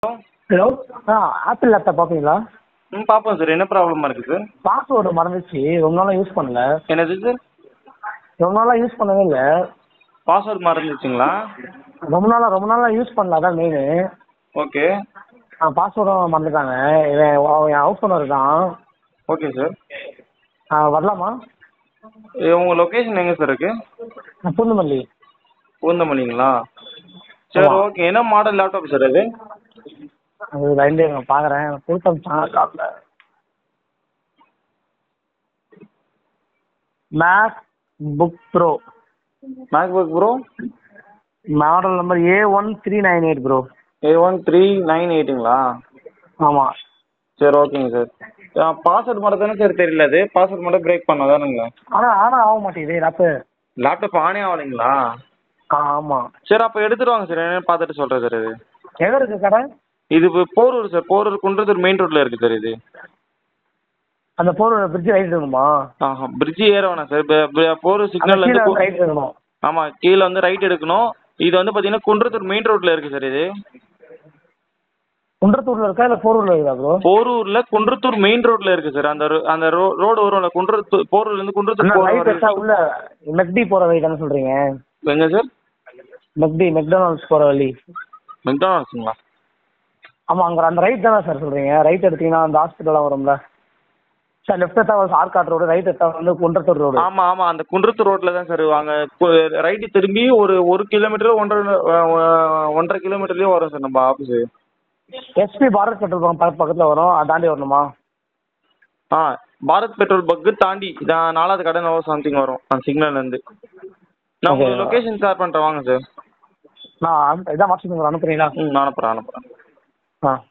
Hello ஆ apple laptop பார்ப்பீங்களா ம் பார்ப்போம் சார் என்ன ப்ராப்ளமாக இருக்குது சார் பாஸ்வேர்டு மறந்துச்சு ரொம்ப நாளாக யூஸ் பண்ணல என்னது சார் ரொம்ப நாளாக யூஸ் பண்ணவே இல்லை பாஸ்வேர்ட் மறந்துச்சுங்களா ரொம்ப நாளாக ரொம்ப நாளாக யூஸ் பண்ணல அதான் மெயினு ஓகே ஆ பாஸ்வேர்டும் மறந்துட்டாங்க இவன் அவன் என் ஹவுஸ் ஓனர் தான் ஓகே சார் ஆ வரலாமா உங்கள் லொக்கேஷன் எங்கே சார் இருக்குது ஆ, பூந்தமல்லி பூந்தமல்லிங்களா சரி ஆமா. ஓகே என்ன மாடல் லேப்டாப் சார் அது அது லைன்லேயே நான் பார்க்குறேன் கொடுத்தமிச்சாங்க காட்டில் MacBook Pro MacBook Pro model number A one three nine eight Pro A one three nine எயிட்டுங்களா ஆமாம் சரி ஓகேங்க சார் பாஸ்வேர்ட் மட்டும் தானே சார் தெரியல அது பாஸ்வேர்ட் மட்டும் பிரேக் பண்ணாதானுங்க ஆனால் ஆனால் ஆக மாட்டேங்குது லேப்பு லேப்டாப் ஆனே ஆகலைங்களா ஆ ஆமாம் சரி அப்போ எடுத்துட்டு வாங்க சார் என்னன்னு பார்த்துட்டு சொல்கிறேன் சார் இது எங்கே இருக்குது கடை இது இப்போ போரூர் சார் போரூர் குன்றத்தூர் மெயின் ரோட்டில் இருக்குது சார் இது அந்த போர் பிரிட்ஜ் ரைட் இருக்கணுமா ஆஹா பிரிட்ஜ் ஏற வேணாம் சார் இப்போ போரூர் அந்த சிக்னல்ல கீழே இருந்து ரைட் இருக்கணும் ஆமாம் கீழே வந்து ரைட் எடுக்கணும் இது வந்து பார்த்தீங்கன்னா குன்றத்தூர் மெயின் ரோட்டில் இருக்குது சார் இது குன்றத்தூர்ல இருக்கா இல்லை போரூர்ல இருக்கா ப்ரோ போரூரில் குன்றத்தூர் மெயின் ரோட்டில் இருக்குது சார் அந்த ro- அந்த ரோ ரோடு வரும்ல குன்றத்தூர் போரூர்லேருந்து குன்றத்தூர் போகிற ரைட் எடுத்தா உள்ள மெக்டி போற வழி தானே சொல்றீங்க எங்க சார் மெக்டி மெக்டானல்ட்ஸ் போற வழி மெக்டானல்ஸுங்களா ஆமா அங்க அந்த ரைட் தானே சார் சொல்றீங்க ரைட் எடுத்தீங்கன்னா அந்த ஹாஸ்பிட்டலாம் வரும்ல சார் லெஃப்ட் எடுத்தா ஆர்காட் ரோடு ரைட் எடுத்தா வந்து குன்றத்தூர் ரோடு ஆமாம் ஆமாம் அந்த குன்றத்தூர் ரோட்டில் தான் சார் அங்கே ரைட்டு திரும்பி ஒரு ஒரு கிலோமீட்டர் ஒன்றரை அஹ், ஒன்றரை கிலோமீட்டர்லேயே வரும் சார் நம்ம office SP Bharat petrol bunk பக்க- பக்கத்துல வரும் அதை தாண்டி வரணுமா ஆ பாரத் பெட்ரோல் பக்கு தாண்டி இதான் நாலாவது கடை நோ சம்திங் வரும் அந்த சிக்னல்லேருந்து நான் Okay. உங்களுக்கு லொக்கேஷன் ஷேர் பண்ணுறேன் வாங்க சார் நான் அனு- இதான் வாட்ஸ்அப் நம்பர் அனுப்புறீங்களா ம் நான் அனுப்புகிறேன் அனுப்புகிறேன் ஆ